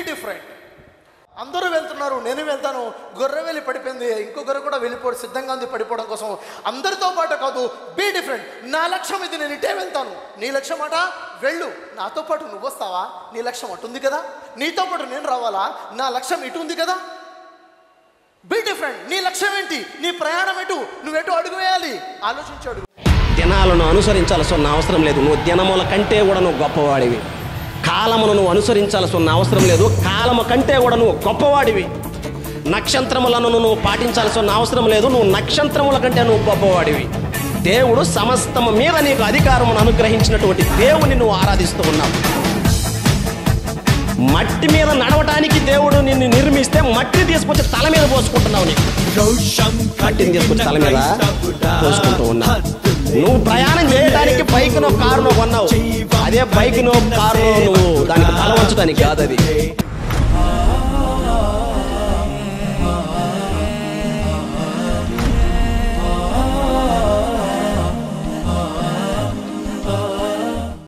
different అందరూ వెళ్తున్నారు నేను వెళ్తాను గొర్రె వెళ్ళి పడిపోయింది ఇంకో గొర్రె కూడా వెళ్ళిపోవడం సిద్ధంగా ఉంది పడిపోవడం కోసం అందరితో పాటు కాదు బీ డిఫరెంట్ నా లక్ష్యం ఇది నేను ఇటే వెళ్తాను నీ లక్ష్యం అట వెళ్ళు నాతో పాటు నువ్వు వస్తావా నీ లక్ష్యం అటు ఉంది కదా నీతో పాటు నేను రావాలా నా లక్ష్యం ఇటు ఉంది కదా బీ డిఫరెంట్ నీ లక్ష్యం ఏంటి నీ ప్రయాణం ఎటు నువ్వు ఎటు అడుగు వేయాలి ఆలోచించి అడుగు దినాలను అనుసరించాల్సిన అవసరం లేదు నువ్వు దినముల కంటే కూడా నువ్వు గొప్పవాడివి కాలమును నువ్వు అనుసరించాల్సిన అవసరం లేదు కాలము కంటే కూడా నువ్వు గొప్పవాడివి నక్షత్రములను నువ్వు పాటించాల్సిన అవసరం లేదు నువ్వు నక్షత్రముల కంటే నువ్వు గొప్పవాడివి దేవుడు సమస్తము మీద నీకు అధికారమును అనుగ్రహించినటువంటి దేవుని నువ్వు ఆరాధిస్తూ ఉన్నావు మట్టి మీద నడవటానికి దేవుడు నిన్ను నిర్మిస్తే మట్టిని తీసుకొచ్చి తల మీద పోసుకుంటున్నావు నీకు మట్టిని తీసుకొచ్చి తల మీద పోసుకుంటూ ఉన్నావు నువ్వు ప్రయాణం చేయడానికి బైక్ నో కారునో కొన్నావు అదే బైక్ నో కారునో నువ్వు దానికి తల వంచడానికి కాదు అది